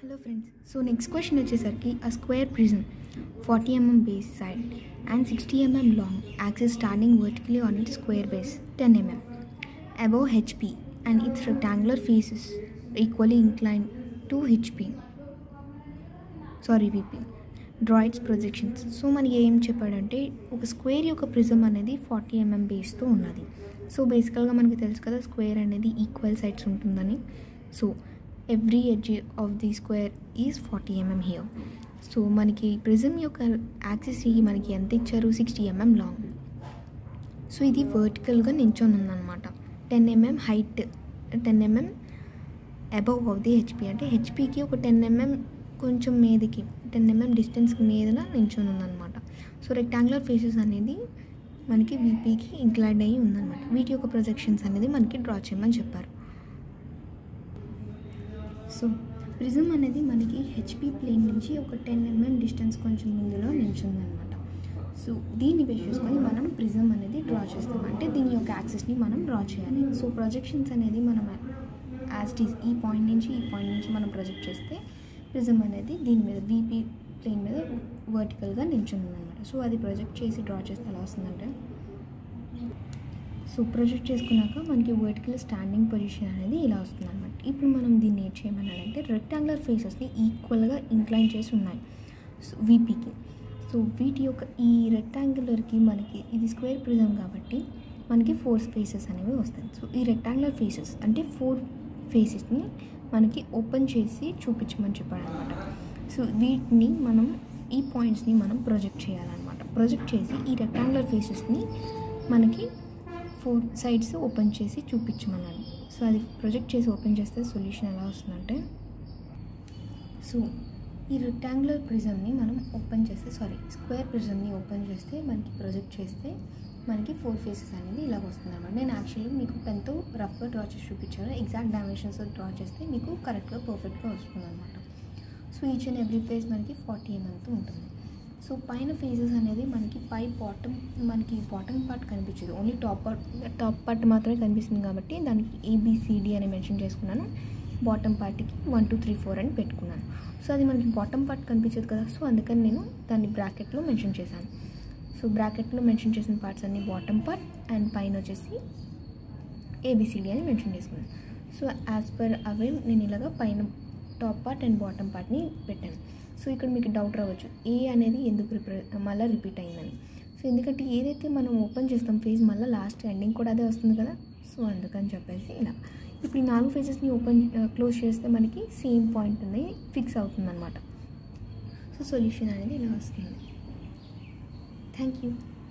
hello friends so next question వచ్చేసరికి a square prism forty mm base side and sixty mm long axis standing vertically on it square base ten mm above HP and its rectangular faces equally incline to HP sorry VP draw its projections so మనకి ఏం చెప్పాడంటే ఒక square యొక్క prism అనేది forty MM బేస్తో ఉన్నది so బేసికల్గా మనకి తెలుసు కదా స్క్వేర్ అనేది ఈక్వల్ సైడ్స్ ఉంటుందని so every edge of the square is forty mm here so మనకి ప్రిజం యొక్క యాక్సిస్ మనకి ఎంత ఇచ్చారు సిక్స్టీ ఎంఎం లాంగ్ సో ఇది వర్టికల్గా నించొని ఉందన్నమాట ten mm height ten mm above of the HP అంటే హెచ్పికి ఒక టెన్ ఎంఎం కొంచెం మీదకి టెన్ ఎంఎం డిస్టెన్స్ మీదన నించొని ఉందన్నమాట సో రెక్టాంగులర్ ఫేసెస్ అనేది మనకి వీపీకి ఇంక్లైడ్ అయ్యి ఉందన్నమాట వీటి యొక్క ప్రొజెక్షన్స్ అనేది మనకి డ్రా చేయమని చెప్పారు సో ప్రిజం అనేది మనకి హెచ్పి ప్లేన్ నుంచి ఒక టెన్ ఎంఎం డిస్టెన్స్ కొంచెం ముందులో నిల్చుందనమాట సో దీన్ని బేస్ చేసుకొని మనం ప్రిజం అనేది డ్రా చేస్తాం అంటే దీని యొక్క యాక్సెస్ని మనం డ్రా చేయాలి సో ప్రొజెక్షన్స్ అనేది మనం యాజ్ ఈజ్ ఈ పాయింట్ నుంచి ఈ పాయింట్ నుంచి మనం ప్రొజెక్ట్ చేస్తే ప్రిజం అనేది దీని మీద వీపీ ప్లేన్ మీద వర్టికల్గా నిల్చుంది అనమాట సో అది ప్రొజెక్ట్ చేసి డ్రా చేస్తే ఎలా వస్తుందంటే సో ప్రొజెక్ట్ చేసుకున్నాక మనకి వర్టికల్ స్టాండింగ్ పొజిషన్ అనేది ఇలా వస్తుంది అనమాట ఇప్పుడు మనం దీన్ని ఏం చేయమన్నాడంటే రెక్టాంగులర్ ఫేసెస్ని ఈక్వల్గా ఇంక్లైన్ చేసి ఉన్నాయి సో వీపీకి సో వీటి యొక్క ఈ రెక్టాంగులర్కి మనకి ఇది స్క్వేర్ ప్రిజం కాబట్టి మనకి ఫోర్ ఫేసెస్ అనేవి వస్తాయి సో ఈ రెక్టాంగులర్ ఫేసెస్ అంటే ఫోర్ ఫేసెస్ని మనకి ఓపెన్ చేసి చూపించమని చెప్పాడు అనమాట సో వీటిని మనం ఈ పాయింట్స్ని మనం ప్రొజెక్ట్ చేయాలన్నమాట ప్రొజెక్ట్ చేసి ఈ రెక్టాంగులర్ ఫేసెస్ని మనకి ఫోర్ సైడ్స్ ఓపెన్ చేసి చూపించమన్నాను సో అది ప్రొజెక్ట్ చేసి ఓపెన్ చేస్తే సొల్యూషన్ ఎలా వస్తుందంటే సో ఈ రెక్టాంగులర్ ప్రిజమ్ని మనం ఓపెన్ చేస్తే సారీ స్క్వేర్ ప్రిజమ్ని ఓపెన్ చేస్తే మనకి ప్రొజెక్ట్ చేస్తే మనకి ఫోర్ ఫేసెస్ అనేది ఇలా వస్తుంది అనమాట నేను యాక్చువల్లీ మీకు పెన్తో రఫ్గా డ్రా చేసి చూపించాను ఎగ్జాక్ట్ డైమెన్షన్స్ డ్రా చేస్తే మీకు కరెక్ట్గా పర్ఫెక్ట్గా వస్తుంది అనమాట so each and every face మనకి ఫార్టీ ఎంఎంతో ఉంటుంది సో పైన ఫేజెస్ అనేది మనకి పై బాటమ్ మనకి బాటమ్ పార్ట్ కనిపించదు only top part top part మాత్రమే కనిపిస్తుంది కాబట్టి దానికి ఏబిసిడి అని మెన్షన్ చేసుకున్నాను బాటమ్ పార్ట్కి వన్ టూ త్రీ ఫోర్ అని పెట్టుకున్నాను సో అది మనకి బాటమ్ పార్ట్ కనిపించదు కదా సో అందుకని నేను దాన్ని బ్రాకెట్లో మెన్షన్ చేశాను సో బ్రాకెట్లో మెన్షన్ చేసిన పార్ట్స్ అన్ని బాటమ్ పార్ట్ అండ్ పైన వచ్చేసి ఏబిసిడి అని మెన్షన్ చేసుకున్నాను సో యాజ్ పర్ అవే నేను ఇలాగా పైన టాప్ పార్ట్ అండ్ బాటమ్ పార్ట్ని పెట్టాను సో ఇక్కడ మీకు డౌట్ రావచ్చు ఏ అనేది ఎందుకు రిప్ర మళ్ళీ రిపీట్ అయిందని సో ఎందుకంటే ఏదైతే మనం ఓపెన్ చేస్తాం ఫేజ్ మళ్ళీ లాస్ట్ ఎండింగ్ కూడా అదే వస్తుంది కదా సో అందుకని చెప్పేసి ఇలా ఇప్పుడు ఈ నాలుగు ఫేజెస్ని ఓపెన్ క్లోజ్ చేస్తే మనకి సేమ్ పాయింట్ అనేది ఫిక్స్ అవుతుంది అనమాట సో సొల్యూషన్ అనేది ఇలా వస్తుంది థ్యాంక్ యూ